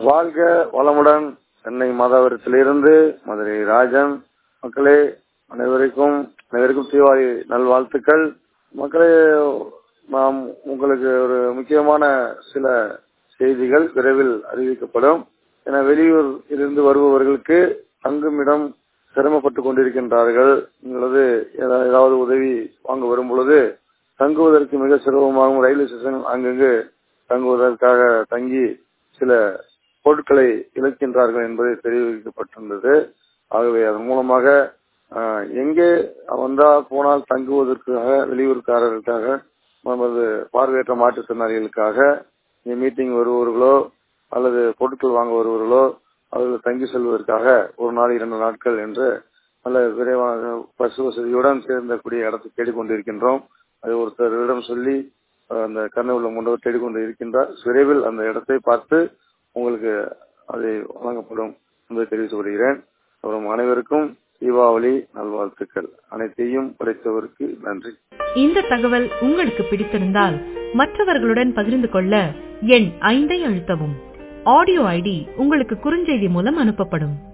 வாழ்க வளமுடன் சென்னை மாதாவரத்திலிருந்து மதுரை ராஜன் மக்களே அனைவருக்கும் அனைவருக்கும் தீபாவளி நல்வாழ்த்துக்கள் மக்களே நாம் உங்களுக்கு ஒரு முக்கியமான சில செய்திகள் விரைவில் அறிவிக்கப்படும் என வெளியூர் இருந்து வருபவர்களுக்கு தங்குமிடம் சிரமப்பட்டுக் கொண்டிருக்கின்றார்கள் உங்களது ஏதாவது உதவி வாங்க வரும் பொழுது தங்குவதற்கு மிக சிரமமாகும் ரயில்வே ஸ்டேஷன் அங்கங்கு தங்குவதற்காக தங்கி சில பொருட்களை இழக்கின்றார்கள் என்பதை தெரிவிக்கப்பட்டிருந்தது ஆகவே அதன் மூலமாக எங்கே வந்தா போனால் தங்குவதற்காக வெளியூர்காரர்களுக்காக நமது பார்வையற்ற மாற்றுத்திறனாளிகளுக்காக இங்கே மீட்டிங் வருபவர்களோ அல்லது பொருட்கள் வாங்க வருபவர்களோ அவர்கள் தங்கி செல்வதற்காக ஒரு நாள் இரண்டு நாட்கள் என்று நல்ல விரைவாக பஸ் வசதியுடன் சேர்ந்தக்கூடிய இடத்தை தேடிக்கொண்டிருக்கின்றோம் அது ஒருத்தரிடம் சொல்லி அந்த கண்ணை உள்ள முன்னவர் தேடிக்கொண்டு இருக்கின்றார் விரைவில் அந்த இடத்தை பார்த்து உங்களுக்கு அதை வழங்கப்படும் என்பதை தெரிவித்து வருகிறேன் அப்புறம் அனைவருக்கும் தீபாவளி நல்வாழ்த்துக்கள் அனைத்தையும் படைத்தவருக்கு நன்றி இந்த தகவல் உங்களுக்கு பிடித்திருந்தால் மற்றவர்களுடன் பகிர்ந்து கொள்ள எண் ஐந்தை அழுத்தவும் ஆடியோ ஐடி உங்களுக்கு குறுஞ்செய்தி மூலம் அனுப்பப்படும்